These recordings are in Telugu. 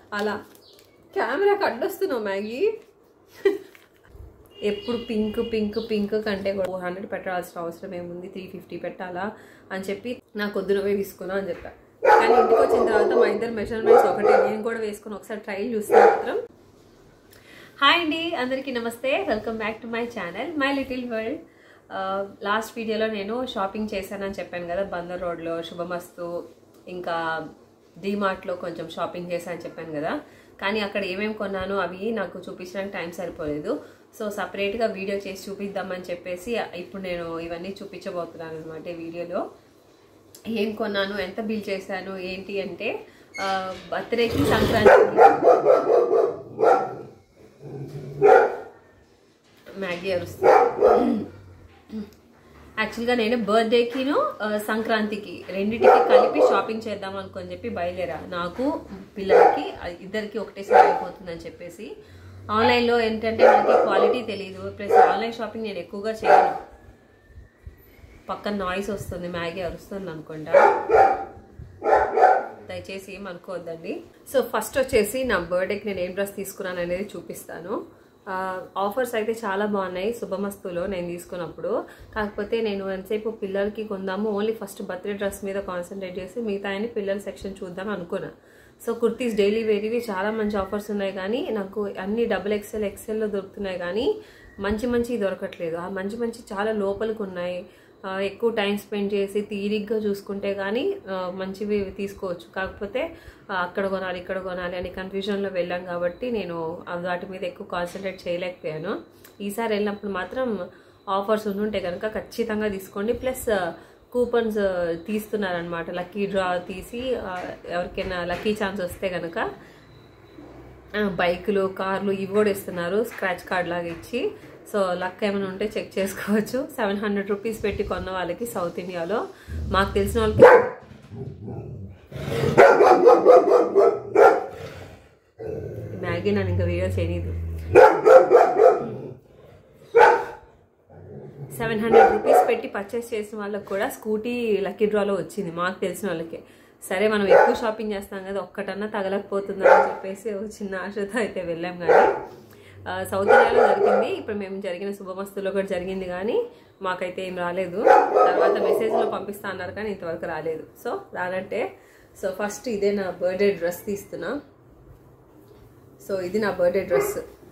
అలా కెమెరాకి అడ్డొస్తున్నావు మ్యాగీ ఎప్పుడు పింక్ పింక్ పింక్ కంటే కూడా ఫోర్ హండ్రెడ్ పెట్టాల్సిన అవసరం ఏముంది త్రీ ఫిఫ్టీ పెట్టాలా అని చెప్పి నాకు వద్దు నువ్వే తీసుకున్నా అని చెప్పా కానీ ఇంటికి వచ్చిన తర్వాత మా ఇద్దరు మెజర్మెంట్స్ ఒకటే నేను కూడా వేసుకుని ఒకసారి ట్రైల్ చూస్తే మాత్రం హాయ్ అండి అందరికీ నమస్తే welcome back to my channel my little world last వీడియోలో నేను షాపింగ్ చేశానని చెప్పాను కదా బందర్ రోడ్లో శుభమస్తు ఇంకా డీమార్ట్లో కొంచెం షాపింగ్ చేశానని చెప్పాను కదా కానీ అక్కడ ఏమేమి కొన్నానో అవి నాకు చూపించడానికి టైం సరిపోలేదు సో సపరేట్గా వీడియో చేసి చూపిద్దామని చెప్పేసి ఇప్పుడు నేను ఇవన్నీ చూపించబోతున్నాను అనమాట ఈ వీడియోలో ఏం కొన్నాను ఎంత బిల్ చేశాను ఏంటి అంటే బర్త్డేకి సంక్రాంతికి మ్యాగీ అరుస్తుంది యాక్చువల్గా నేను బర్త్డేకిను సంక్రాంతికి రెండింటికి కలిపి షాపింగ్ చేద్దాం అనుకొని చెప్పి బయలుదేరా నాకు పిల్లలకి ఇద్దరికి ఒకటేసారి అయిపోతుందని చెప్పేసి ఆన్లైన్లో ఏంటంటే మనకి క్వాలిటీ తెలియదు ప్లస్ ఆన్లైన్ షాపింగ్ నేను ఎక్కువగా చేయను పక్కన నాయిస్ వస్తుంది మ్యాగీ అరుస్తుంది అనుకుంటా దయచేసి ఏం అనుకోవద్దండి సో ఫస్ట్ వచ్చేసి నా బర్త్డేకి నేను ఏం డ్రెస్ తీసుకున్నాను అనేది చూపిస్తాను ఆఫర్స్ అయితే చాలా బాగున్నాయి శుభమస్తులో నేను తీసుకున్నప్పుడు కాకపోతే నేను ఎంతసేపు పిల్లలకి కొందాము ఓన్లీ ఫస్ట్ బర్త్డే డ్రెస్ మీద కాన్సన్ట్రేట్ చేసి మిగతా అని పిల్లల సెక్షన్ చూద్దాం అనుకున్నా సో కుర్తీస్ డైలీ వేరివి చాలా మంచి ఆఫర్స్ ఉన్నాయి కానీ నాకు అన్ని డబుల్ ఎక్సెల్ ఎక్సెల్లో దొరుకుతున్నాయి కానీ మంచి మంచి దొరకట్లేదు ఆ మంచి మంచి చాలా లోపలికి ఉన్నాయి ఎక్కువ టైం స్పెండ్ చేసి తీరిగ్గా చూసుకుంటే కానీ మంచివి తీసుకోవచ్చు కాకపోతే అక్కడ కొనాలి ఇక్కడ కొనాలి అని కన్ఫ్యూజన్లో వెళ్ళాం కాబట్టి నేను వాటి మీద ఎక్కువ కాన్సన్ట్రేట్ చేయలేకపోయాను ఈసారి వెళ్ళినప్పుడు మాత్రం ఆఫర్స్ ఉండుంటే కనుక ఖచ్చితంగా తీసుకోండి ప్లస్ కూపన్స్ తీస్తున్నారనమాట లక్కీ డ్రా తీసి ఎవరికైనా లక్కీ ఛాన్స్ వస్తే కనుక బైకులు కార్లు ఇవి కూడా ఇస్తున్నారు స్క్రాచ్ కార్డ్ లాగా ఇచ్చి సో లక్ ఏమైనా ఉంటే చెక్ చేసుకోవచ్చు సెవెన్ హండ్రెడ్ రూపీస్ పెట్టి కొన్న వాళ్ళకి సౌత్ ఇండియాలో మాకు తెలిసిన వాళ్ళకి మ్యాగీ నన్ను ఇంకా వీడియో చేయలేదు సెవెన్ హండ్రెడ్ రూపీస్ పెట్టి పర్చేస్ చేసిన వాళ్ళకి కూడా స్కూటీ లక్కీ డ్రాలో వచ్చింది మాకు తెలిసిన వాళ్ళకి సరే మనం ఎక్కువ షాపింగ్ చేస్తాం కదా ఒక్కటన్నా తగలకపోతుందా అని చెప్పేసి చిన్న ఆశతో అయితే వెళ్ళాం కానీ సౌత్ ఇండియాలో జరిగింది ఇప్పుడు మేము జరిగిన శుభమస్తులో కూడా జరిగింది కానీ మాకైతే ఏం రాలేదు తర్వాత మెసేజ్లో పంపిస్తా అన్నారు కానీ ఇంతవరకు రాలేదు సో రానట్టే సో ఫస్ట్ ఇదే నా బర్త్డే డ్రెస్ తీస్తున్నా సో ఇది నా బర్త్డే డ్రెస్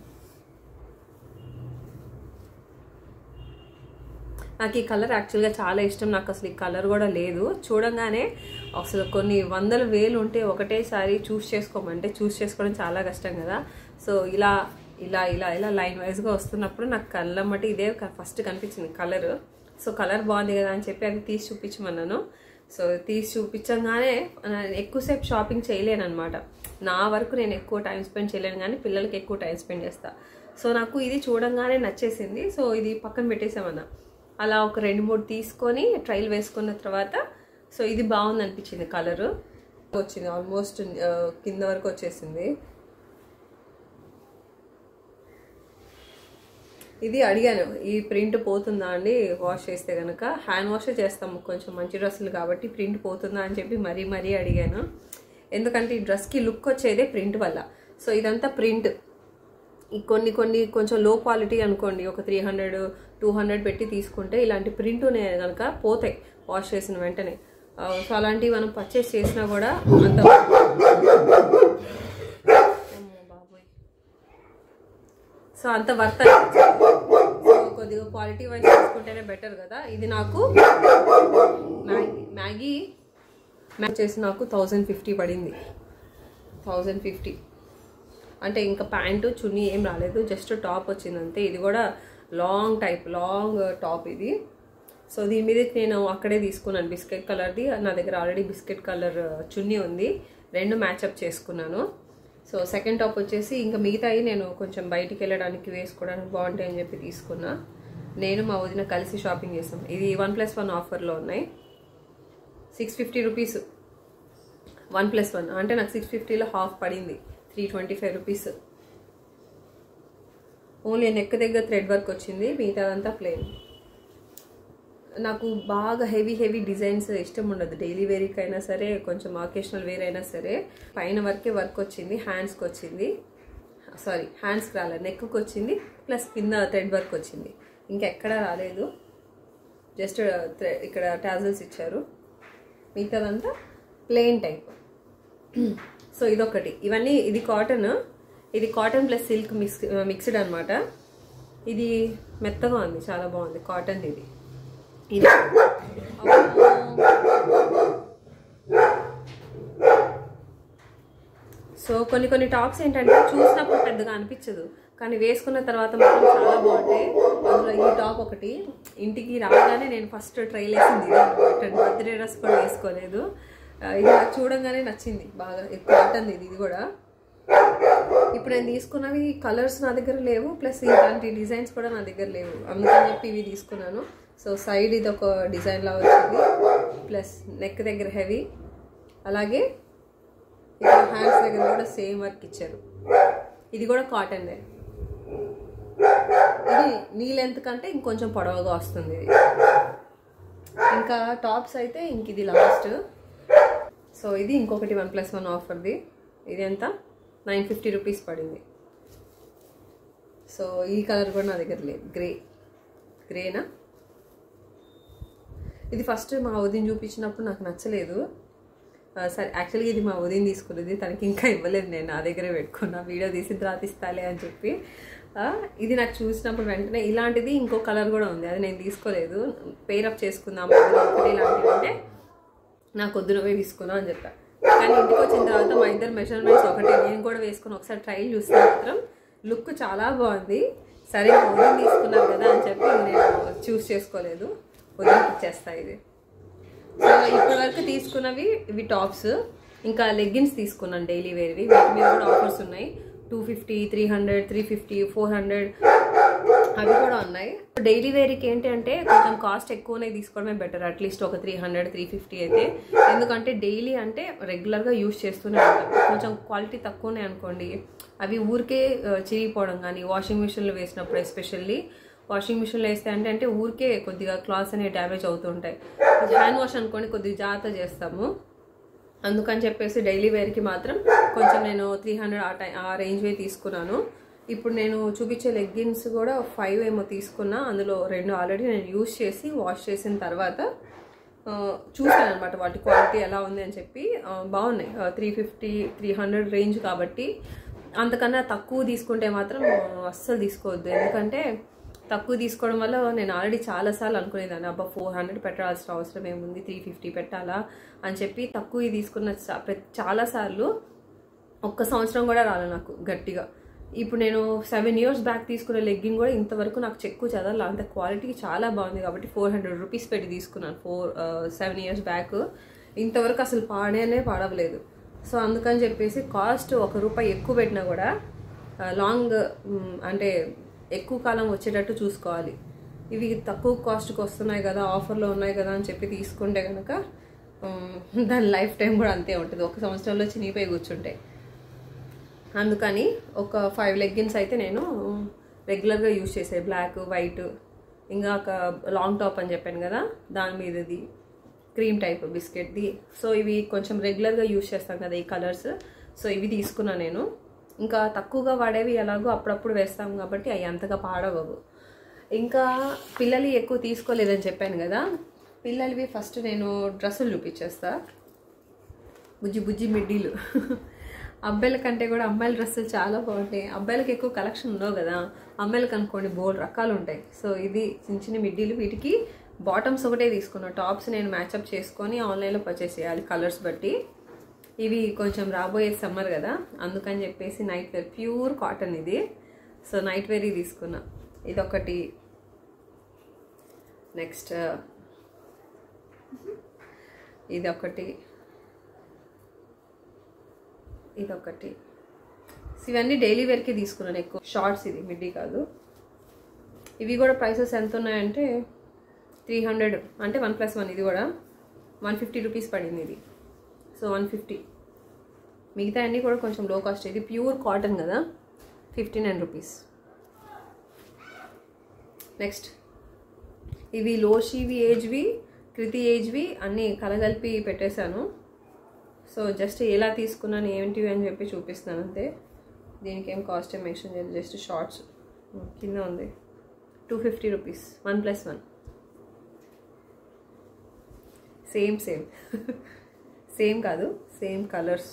నాకు ఈ కలర్ యాక్చువల్గా చాలా ఇష్టం నాకు అసలు ఈ కలర్ కూడా లేదు చూడంగానే అసలు కొన్ని వందల వేలు ఉంటే ఒకటేసారి చూస్ చేసుకోమంటే చూస్ చేసుకోవడం చాలా కష్టం కదా సో ఇలా ఇలా ఇలా ఇలా లైన్ వైజ్గా వస్తున్నప్పుడు నాకు కళ్ళమ్మటి ఇదే ఫస్ట్ కనిపించింది కలర్ సో కలర్ బాగుంది కదా అని చెప్పి అది తీసి చూపించమన్నాను సో తీసి చూపించగానే ఎక్కువసేపు షాపింగ్ చేయలేను అనమాట నా వరకు నేను ఎక్కువ టైం స్పెండ్ చేయలేను కానీ పిల్లలకి ఎక్కువ టైం స్పెండ్ చేస్తా సో నాకు ఇది చూడంగానే నచ్చేసింది సో ఇది పక్కన పెట్టేసామన్నా అలా ఒక రెండు మూడు తీసుకొని ట్రైల్ వేసుకున్న తర్వాత సో ఇది బాగుంది అనిపించింది కలరు వచ్చింది ఆల్మోస్ట్ కింద వరకు వచ్చేసింది ఇది అడిగాను ఈ ప్రింట్ పోతుందా అండి వాష్ చేస్తే కనుక హ్యాండ్ వాషే చేస్తాము కొంచెం మంచి డ్రెస్సులు కాబట్టి ప్రింట్ పోతుందా అని చెప్పి మరీ మరీ అడిగాను ఎందుకంటే ఈ డ్రెస్కి లుక్ వచ్చేదే ప్రింట్ వల్ల సో ఇదంతా ప్రింట్ ఈ కొన్ని కొన్ని కొంచెం లో క్వాలిటీ అనుకోండి ఒక త్రీ హండ్రెడ్ టూ హండ్రెడ్ పెట్టి తీసుకుంటే ఇలాంటి ప్రింట్ ఉన్నాయి కనుక పోతాయి వాష్ చేసిన వెంటనే సో అలాంటివి మనం పర్చేస్ చేసినా కూడా అంత సో అంత వర్త్ కొద్దిగా క్వాలిటీ వైజ్ తీసుకుంటేనే బెటర్ కదా ఇది నాకు మ్యాగీ మ్యాగీ మ్యాగ్ చేసి నాకు థౌజండ్ ఫిఫ్టీ పడింది థౌజండ్ ఫిఫ్టీ అంటే ఇంకా ప్యాంటు చున్నీ ఏం రాలేదు జస్ట్ టాప్ వచ్చింది అంతే ఇది కూడా లాంగ్ టైప్ లాంగ్ టాప్ ఇది సో దీని మీద నేను అక్కడే తీసుకున్నాను బిస్కెట్ కలర్ది నా దగ్గర ఆల్రెడీ బిస్కెట్ కలర్ చున్నీ ఉంది రెండు మ్యాచప్ చేసుకున్నాను సో సెకండ్ టాప్ వచ్చేసి ఇంకా మిగతాయి నేను కొంచెం బయటికి వెళ్ళడానికి వేసుకోవడానికి బాగుంటాయి అని చెప్పి తీసుకున్నా నేను మా వదిన కలిసి షాపింగ్ చేసాం ఇది వన్ ప్లస్ వన్ ఆఫర్లో ఉన్నాయి six fifty rupees one plus one అంటే నాకు సిక్స్ ఫిఫ్టీలో హాఫ్ పడింది three twenty five rupees only neck దగ్గర థ్రెడ్ వర్క్ వచ్చింది మిగతాదంతా ప్లేన్ నాకు బాగా హెవీ హెవీ డిజైన్స్ ఇష్టం ఉండదు డైలీ వేర్కి అయినా సరే కొంచెం ఆకేషనల్ వేర్ అయినా సరే పైన వరకే వర్క్ వచ్చింది హ్యాండ్స్కి వచ్చింది సారీ హ్యాండ్స్కి రాలేదు నెక్కి వచ్చింది ప్లస్ కింద థ్రెడ్ వర్క్ వచ్చింది ఇంకెక్కడా రాలేదు జస్ట్ ఇక్కడ టాజల్స్ ఇచ్చారు మిగతాదంతా ప్లెయిన్ టైప్ సో ఇదొకటి ఇవన్నీ ఇది కాటన్ ఇది cotton plus silk mix mixed అనమాట ఇది మెత్తగా ఉంది చాలా బాగుంది కాటన్ ఇది ఇది సో కొన్ని కొన్ని టాప్స్ ఏంటంటే చూసినప్పుడు పెద్దగా అనిపించదు కానీ వేసుకున్న తర్వాత మాత్రం చాలా బాగుంటాయి అందులో ఈ టాప్ ఒకటి ఇంటికి రాగానే నేను ఫస్ట్ ట్రైల్ వేసింది ఇది అనమాట బర్త్డే డ్రెస్ కూడా వేసుకోలేదు ఆ, ఇది నాకు చూడంగానే నచ్చింది బాగా ఇది కాటన్ ఇది ఇది కూడా ఇప్పుడు నేను తీసుకున్నవి కలర్స్ నా దగ్గర లేవు ప్లస్ ఇలాంటి డిజైన్స్ కూడా నా దగ్గర లేవు అందుకని చెప్పి ఇవి తీసుకున్నాను సో సైడ్ ఇది ఒక డిజైన్ లా వచ్చింది ప్లస్ నెక్ దగ్గర హెవీ అలాగే ఇక్కడ హ్యాండ్స్ దగ్గర కూడా సేమ్ వర్క్ ఇచ్చారు ఇది కూడా కాటన్ ఇది నీ లెంత్ కంటే ఇంకొంచెం పొడవుగా వస్తుంది ఇది ఇంకా టాప్స్ అయితే ఇంక ఇది లాస్ట్ సో ఇది ఇంకొకటి వన్ ప్లస్ వన్ ఆఫర్ది ఇది ఎంత నైన్ ఫిఫ్టీ రూపీస్ పడింది సో ఈ కలర్ కూడా నా దగ్గర లేదు గ్రే గ్రేనా ఇది ఫస్ట్ మా వదిన చూపించినప్పుడు నాకు నచ్చలేదు ఆ, సరే యాక్చువల్గా ఇది మా ఉదయం తీసుకున్నది తనకి ఇంకా ఇవ్వలేదు నేను నా దగ్గరే పెట్టుకున్నా వీడియో తీసిన తర్వాత ఇస్తాలే అని చెప్పి ఆ, ఇది నాకు చూసినప్పుడు వెంటనే ఇలాంటిది ఇంకో కలర్ కూడా ఉంది అది నేను తీసుకోలేదు పేరప్ చేసుకుందాం అందులో ఒకటి ఇలాంటివి అంటే నాకు వద్దు నువ్వే తీసుకున్నా అని చెప్పా కానీ ఇంటికి వచ్చిన తర్వాత మా ఇద్దరు మెజర్మెంట్స్ ఒకటే నేను కూడా వేసుకుని ఒకసారి ట్రైల్ చూస్తే మాత్రం లుక్ చాలా బాగుంది సరే ఉదయం తీసుకున్నారు కదా అని చెప్పి నేను చూస్ చేసుకోలేదు ఉదయం ఇచ్చేస్తా ఇది సో ఇప్పటి వరకు తీసుకున్నవి ఇవి టాప్స్ ఇంకా లెగ్గిన్స్ తీసుకున్నాను డైలీ వేర్వి వీటి మీద కూడా ఆఫర్స్ ఉన్నాయి two fifty three hundred three fifty four hundred అవి కూడా ఉన్నాయి డైలీ వేర్కి ఏంటి అంటే కొంచెం కాస్ట్ ఎక్కువనే తీసుకోవడమే బెటర్ అట్లీస్ట్ ఒక త్రీ హండ్రెడ్ త్రీ ఫిఫ్టీ అయితే ఎందుకంటే డైలీ అంటే రెగ్యులర్గా యూస్ చేస్తూనే ఉంటాం కొంచెం క్వాలిటీ తక్కువనే అనుకోండి అవి ఊరికే ఆ, చిరిగిపోవడం కానీ వాషింగ్ మిషన్లో వేసినప్పుడు ఎస్పెషల్లీ వాషింగ్ మిషన్లో వేస్తే అంటే అంటే ఊరికే కొద్దిగా క్లాత్స్ అనేవి డ్యామేజ్ అవుతుంటాయి హ్యాండ్ వాష్ అనుకోండి కొద్దిగా జాగ్రత్త చేస్తాము అందుకని చెప్పేసి డైలీ వేర్కి మాత్రం కొంచెం నేను త్రీ హండ్రెడ్ ఆ టై ఆ రేంజ్వే తీసుకున్నాను ఇప్పుడు నేను చూపించే లెగ్గిన్స్ కూడా ఫైవ్ ఏమో తీసుకున్నా అందులో రెండు ఆల్రెడీ నేను యూస్ చేసి వాష్ చేసిన తర్వాత ఆ, చూశాను అనమాట వాటి క్వాలిటీ ఎలా ఉంది అని చెప్పి ఆ, బాగున్నాయి three fifty three hundred range కాబట్టి అంతకన్నా తక్కువ తీసుకుంటే మాత్రం ఆ, అస్సలు తీసుకోవద్దు ఎందుకంటే తక్కువ తీసుకోవడం వల్ల నేను ఆల్రెడీ చాలాసార్లు అనుకునేదాన్ని అబ్బా ఫోర్ హండ్రెడ్ పెట్టాల్సిన అవసరం ఏముంది త్రీ ఫిఫ్టీ పెట్టాలా అని చెప్పి తక్కువ తీసుకున్న చా- ప్రతి- చాలాసార్లు ఒక్క సంవత్సరం కూడా రాలే నాకు గట్టిగా ఇప్పుడు నేను సెవెన్ ఇయర్స్ బ్యాక్ తీసుకున్న లెగ్గింగ్ కూడా ఇంతవరకు నాకు చెక్కు చదవాలి అంత క్వాలిటీ చాలా బాగుంది కాబట్టి ఫోర్ హండ్రెడ్ రూపీస్ పెట్టి తీసుకున్నాను ఫోర్ సెవెన్ ఇయర్స్ బ్యాక్ ఇంతవరకు అసలు పాడేనే పాడవలేదు సో అందుకని చెప్పేసి కాస్ట్ ఒక రూపాయి ఎక్కువ పెట్టినా కూడా లాంగ్ అంటే ఎక్కువ కాలం వచ్చేటట్టు చూసుకోవాలి ఇవి తక్కువ కాస్ట్కి వస్తున్నాయి కదా ఆఫర్లో ఉన్నాయి కదా అని చెప్పి తీసుకుంటే కనుక ఉమ్, దాని లైఫ్ టైం కూడా అంతే ఉంటుంది ఒక సంవత్సరంలో చినిగిపోయి కూర్చుంటాయి అందుకని ఒక ఫైవ్ లెగ్గిన్స్ అయితే నేను రెగ్యులర్గా యూజ్ చేసే బ్లాక్ వైట్ ఇంకా ఒక లాంగ్ టాప్ అని చెప్పాను కదా దాని మీదది క్రీమ్ టైప్ బిస్కెట్ది సో ఇవి కొంచెం రెగ్యులర్గా యూజ్ చేస్తాం కదా ఈ కలర్స్ సో ఇవి తీసుకున్నా నేను ఇంకా తక్కువగా వాడేవి ఎలాగో అప్పుడప్పుడు వేస్తాం కాబట్టి అవి అంతగా పాడవవు ఇంకా పిల్లలు ఎక్కువ తీసుకోలేదని చెప్పాను కదా పిల్లలవి ఫస్ట్ నేను డ్రెస్సులు చూపించేస్తా బుజ్జి బుజ్జి మిడ్డీలు అబ్బాయిల కంటే కూడా అమ్మాయిల డ్రెస్సులు చాలా బాగుంటాయి అబ్బాయిలకి ఎక్కువ కలెక్షన్ ఉండవు కదా అమ్మాయిలకు అనుకోండి బోల్డ్ రకాలు ఉంటాయి సో ఇది చిన్న చిన్న మిడ్డీలు వీటికి బాటమ్స్ ఒకటే తీసుకున్నా టాప్స్ నేను మ్యాచ్అప్ చేసుకొని ఆన్లైన్లో పర్చేస్ చేయాలి కలర్స్ బట్టి ఇవి కొంచెం రాబోయే సమ్మర్ కదా అందుకని చెప్పేసి నైట్ వేర్ ప్యూర్ కాటన్ ఇది సో నైట్ వేర్ తీసుకున్నా ఇదొకటి నెక్స్ట్ ఇదొకటి ఇదొకటి సో ఇవన్నీ డైలీ వేర్కి తీసుకున్నాను ఎక్కువ షార్ట్స్ ఇది మిడ్డీ కాదు ఇవి కూడా ప్రైసెస్ ఎంత ఉన్నాయంటే త్రీ హండ్రెడ్ అంటే వన్ ప్లస్ వన్ ఇది కూడా వన్ ఫిఫ్టీ రూపీస్ పడింది ఇది సో వన్ ఫిఫ్టీ మిగతా అన్నీ కూడా కొంచెం లో కాస్ట్ ఇది ప్యూర్ కాటన్ కదా ఫిఫ్టీ నైన్ రూపీస్ నెక్స్ట్ ఇవి లోషివి ఏజ్వి కృతి ఏజ్వి అన్నీ కలగలిపి పెట్టేశాను సో జస్ట్ ఎలా తీసుకున్నాను ఏంటివి అని చెప్పి చూపిస్తున్నాను అంతే దీనికి ఏం కాస్ట్ ఏం మెన్షన్ చేయలేదు జస్ట్ షార్ట్స్ కింద ఉంది two fifty rupees one plus one same same same కాదు సేమ్ కలర్స్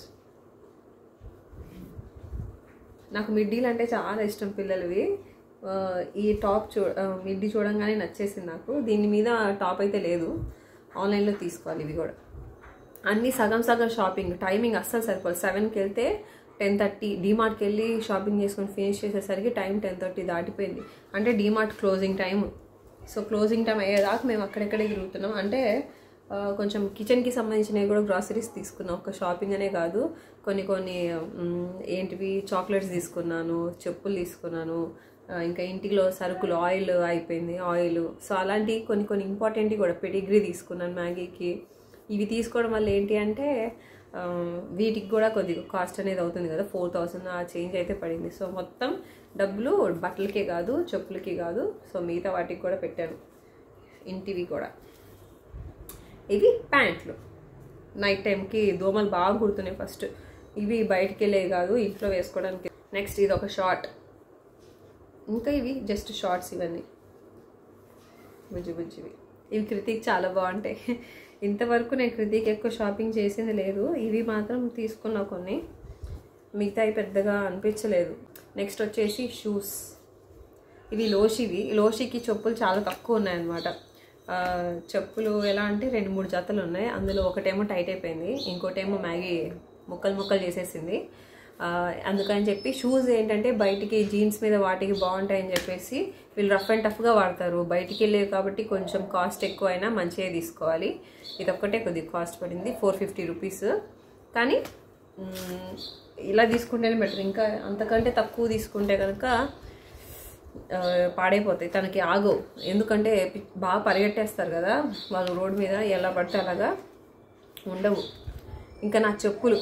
నాకు మిడ్డీలు అంటే చాలా ఇష్టం పిల్లలవి ఆ, ఈ టాప్ చూ ఆ, మిడ్డీ చూడంగానే నచ్చేసింది నాకు దీని మీద టాప్ అయితే లేదు ఆన్లైన్లో తీసుకోవాలి ఇవి కూడా అన్నీ సగం సగం షాపింగ్ టైమింగ్ అస్సలు సరిపోదు సెవెన్కి వెళ్తే టెన్ థర్టీ డీమార్ట్కి వెళ్ళి షాపింగ్ చేసుకొని ఫినిష్ చేసేసరికి టైం టెన్ థర్టీ దాటిపోయింది అంటే DMart closing time so closing time అయ్యేదాకా మేము అక్కడెక్కడే తిరుగుతున్నాం అంటే ఆ, కొంచెం కిచెన్కి సంబంధించినవి కూడా గ్రాసరీస్ తీసుకున్నాం ఒక షాపింగ్ అనే కాదు కొన్ని కొన్ని మ్, ఏంటివి చాక్లెట్స్ తీసుకున్నాను చెప్పులు తీసుకున్నాను ఆ, ఇంకా ఇంటిలో సరుకులు ఆయిల్ అయిపోయింది ఆయిల్ సో అలాంటి కొన్ని కొన్ని ఇంపార్టెంట్ కూడా పెడిగ్రీ తీసుకున్నాను మ్యాగీకి ఇవి తీసుకోవడం వల్ల ఏంటి అంటే ఆ, వీటికి కూడా కొద్దిగా కాస్ట్ అనేది అవుతుంది కదా ఫోర్ థౌసండ్ ఆ చేంజ్ అయితే పడింది సో మొత్తం డబ్బులు బట్టలకే కాదు చెప్పులకి కాదు సో మిగతా వాటికి కూడా పెట్టాను ఇంటివి కూడా ఇవి ప్యాంట్లు నైట్ టైంకి దోమలు బాగా కుడుతున్నాయి ఫస్ట్ ఇవి బయటికి వెళ్ళేవి కాదు ఇంట్లో వేసుకోవడానికి నెక్స్ట్ ఇది ఒక షార్ట్ ఇంకా ఇవి జస్ట్ షార్ట్స్ ఇవన్నీ బుజ్జి బుజ్జివి ఇవి కృతిక్ చాలా బాగుంటాయి ఇంతవరకు నేను కృతిక్ ఎక్కువ షాపింగ్ చేసింది లేదు ఇవి మాత్రం తీసుకున్నా కొన్ని మిగతాయి పెద్దగా అనిపించలేదు నెక్స్ట్ వచ్చేసి షూస్ ఇవి లోషివి లోషికి చెప్పులు చాలా తక్కువ ఉన్నాయన్నమాట ఆ, చెప్పులు ఎలా అంటే రెండు మూడు జతలు ఉన్నాయి అందులో ఒకటేమో టైట్ అయిపోయింది ఇంకోటేమో మ్యాగీ ముక్కలు ముక్కలు చేసేసింది ఆ, అందుకని చెప్పి షూస్ ఏంటంటే బయటికి జీన్స్ మీద వాటికి బాగుంటాయని చెప్పేసి వీళ్ళు రఫ్ అండ్ టఫ్గా వాడతారు బయటికి వెళ్ళేవి కాబట్టి కొంచెం కాస్ట్ ఎక్కువ అయినా మంచిగా తీసుకోవాలి ఇది ఒక్కటే కొద్దిగా కాస్ట్ పడింది ఫోర్ ఫిఫ్టీ రూపీస్ కానీ మ్, ఇలా తీసుకుంటేనే బెటర్ ఇంకా అంతకంటే తక్కువ తీసుకుంటే కనుక ఆ, పాడైపోతాయి తనకి ఆగవు ఎందుకంటే పి- బాగా పరిగెట్టేస్తారు కదా వాళ్ళు రోడ్ మీద ఎలా పడితే అలాగా ఉండవు ఇంకా నా చెప్పులు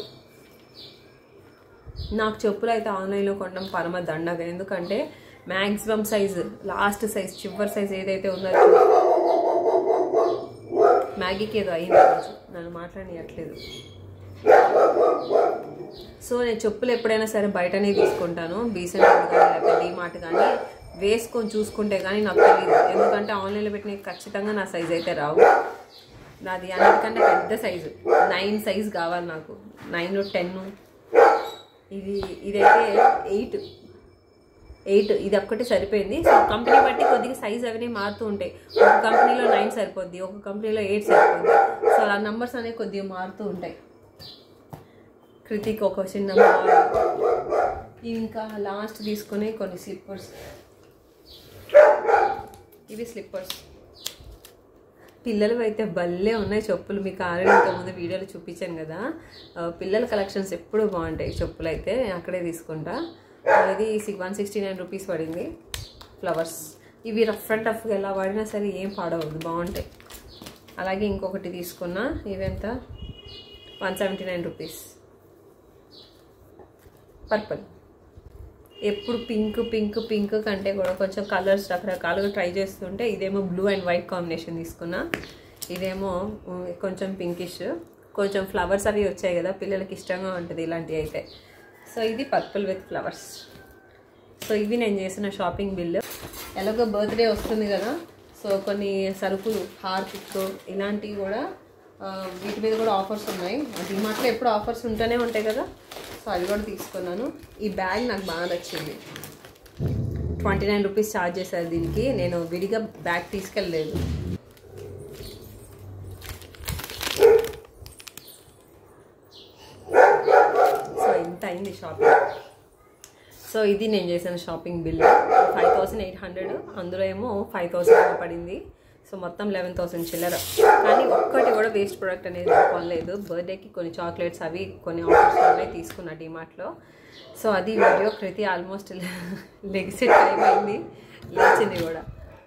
నాకు చెప్పులు అయితే ఆన్లైన్లో కొనడం పరమ దండగా ఎందుకంటే మ్యాక్సిమం సైజు లాస్ట్ సైజ్ చివరి సైజ్ ఏదైతే ఉందో అది చూ- మ్యాగీకి ఏదో అయింది ఈరోజు. నన్ను మాట్లాడియట్లేదు సో నేను చెప్పులు ఎప్పుడైనా సరే బయటనే తీసుకుంటాను బీసెంట్ కానీ లేకపోతే డీమార్ట్ కానీ వేసుకొని చూసుకుంటే కానీ నాకు తెలియదు ఎందుకంటే ఆన్లైన్లో పెట్టిన ఖచ్చితంగా నా సైజ్ అయితే రావు నాది అన్నిటికంటే పెద్ద సైజు నైన్ సైజ్ కావాలి నాకు నైన్ టెన్ ఇది ఇదైతే ఎయిట్ ఎయిట్ ఇది ఒక్కటి సరిపోయింది సో కంపెనీ బట్టి కొద్దిగా సైజ్ అవన్నీ మారుతూ ఉంటాయి ఒక కంపెనీలో నైన్ సరిపోద్ది ఒక కంపెనీలో ఎయిట్ సరిపోద్ది సో అలా నంబర్స్ అనేవి కొద్దిగా మారుతూ ఉంటాయి కృతిక్ ఒక చిన్న బాల్ ఇంకా లాస్ట్ తీసుకునే కొన్ని స్లిప్పర్స్ ఇవి స్లిప్పర్స్ పిల్లలు అయితే భలే ఉన్నాయి చెప్పులు మీకు ఆల్రెడీ ఇంతకుముందు వీడియోలో చూపించాను కదా ఆ, పిల్లల కలెక్షన్స్ ఎప్పుడు బాగుంటాయి చెప్పులు అయితే నేను అక్కడే తీసుకుంటా ఆ, ఇది వన్ సిక్స్టీ నైన్ రూపీస్ పడింది ఫ్లవర్స్ ఇవి రఫ్ అండ్ టఫ్గా ఎలా వాడినా సరే ఏం పాడవద్దు బాగుంటాయి అలాగే ఇంకొకటి తీసుకున్నా ఇవెంత one seventy nine rupees purple ఎప్పుడు పింక్ పింక్ పింక్ కంటే కూడా కొంచెం కలర్స్ రకరకాలుగా ట్రై చేస్తుంటే ఇదేమో బ్లూ అండ్ వైట్ కాంబినేషన్ తీసుకున్నా ఇదేమో ఉమ్, కొంచెం పింకిష్ కొంచెం ఫ్లవర్స్ అవి వచ్చాయి కదా పిల్లలకి ఇష్టంగా ఉంటుంది ఇలాంటివి అయితే సో ఇది పర్పుల్ విత్ ఫ్లవర్స్ సో ఇవి నేను చేసిన షాపింగ్ బిల్ ఎలాగో బర్త్డే వస్తుంది కదా సో కొన్ని సరుకులు హార్పిక్ ఇలాంటివి కూడా ఆ, వీటి మీద కూడా ఆఫర్స్ ఉన్నాయి డిమార్ట్లో ఎప్పుడు ఆఫర్స్ ఉంటూనే ఉంటాయి కదా సో అవి కూడా తీసుకున్నాను ఈ బ్యాగ్ నాకు బాగా నచ్చింది ట్వంటీ నైన్ రూపీస్ ఛార్జ్ చేశారు దీనికి నేను విడిగా బ్యాగ్ తీసుకెళ్ళలేదు సో ఇంత అయింది షాపింగ్ సో ఇది నేను చేసిన shopping bill five thousand eight hundred అందులో ఏమో ఫైవ్ థౌసండ్ పడింది సో మొత్తం లెవెన్ థౌసండ్ చిల్లర కానీ ఒక్కటి కూడా వేస్ట్ ప్రోడక్ట్ అనేది నేను కొనలేదు బర్త్డేకి కొన్ని చాక్లెట్స్ అవి కొన్ని ఆఫర్స్ ఉన్నాయి తీసుకున్నా డిమార్ట్లో సో అది వీడియో కృతి ఆల్మోస్ట్ లెగిసే టైం అయింది లేచింది కూడా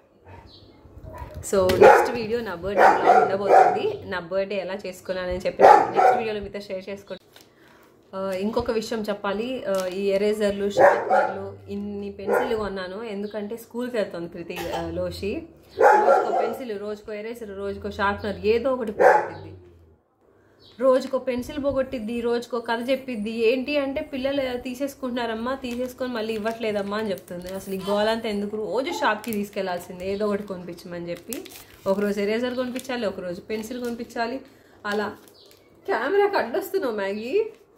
సో నెక్స్ట్ వీడియో నా బర్త్డే బ్లాగ్ ఉండబోతుంది నా బర్త్డే ఎలా చేసుకున్నానని చెప్పి నెక్స్ట్ వీడియోలో మీతో షేర్ చేసుకుంటాను ఆ, ఇంకొక విషయం చెప్పాలి ఆ, ఈ ఎరేజర్లు షార్ప్నర్లు ఇన్ని పెన్సిల్ కొన్నాను ఎందుకంటే స్కూల్కి వెళ్తుంది కృతి ఆ, లోషి రోజుకో పెన్సిల్ రోజుకో ఎరేజర్ రోజుకో షార్ప్నర్ ఏదో ఒకటి పోగొట్టింది రోజుకో పెన్సిల్ పోగొట్టిద్ది రోజుకో కథ చెప్పిద్ది ఏంటి అంటే పిల్లలు తీసేసుకుంటున్నారమ్మా తీసేసుకొని మళ్ళీ ఇవ్వట్లేదమ్మా అని చెప్తుంది అసలు ఈ గోలంతా ఎందుకు రోజు షాప్కి తీసుకెళ్లాల్సిందే ఏదో ఒకటి కొనిపించమని చెప్పి ఒకరోజు ఎరేజర్ కొనిపించాలి ఒకరోజు పెన్సిల్ కొనిపించాలి అలా కెమెరాకి అడ్డొస్తున్నావు మ్యాగీ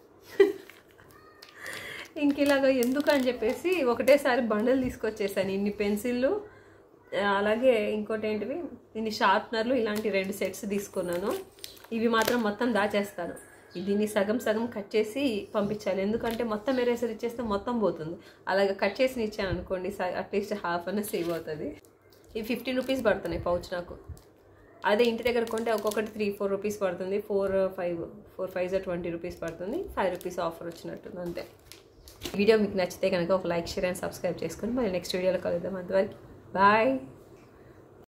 ఇంక ఇలాగ ఎందుకు అని చెప్పేసి ఒకటేసారి బండలు తీసుకొచ్చేసాను ఇన్ని పెన్సిళ్ళు ఆ, అలాగే ఇంకోటి ఏంటివి ఇన్ని షార్ప్నర్లు ఇలాంటి రెండు సెట్స్ తీసుకున్నాను ఇవి మాత్రం మొత్తం దాచేస్తాను దీన్ని సగం సగం కట్ చేసి పంపించాలి ఎందుకంటే మొత్తం ఎరేసర్ ఇచ్చేస్తే మొత్తం పోతుంది అలాగే కట్ చేసి ఇచ్చాను అనుకోండి అట్లీస్ట్ హాఫ్ అన్న సేవ్ అవుతుంది ఇవి ఫిఫ్టీన్ రూపీస్ పడుతున్నాయి పౌచ్ నాకు అదే ఇంటి దగ్గర కొంటే ఒక్కొక్కటి త్రీ ఫోర్ రూపీస్ పడుతుంది four five four five twenty rupees పడుతుంది ఫైవ్ రూపీస్ ఆఫర్ వచ్చినట్టుంది అంతే ఈ వీడియో మీకు నచ్చితే కనుక ఒక లైక్ షేర్ అండ్ సబ్స్క్రైబ్ చేసుకొని మళ్ళీ నెక్స్ట్ వీడియోలో కలుద్దాం అంతవరకు బాయ్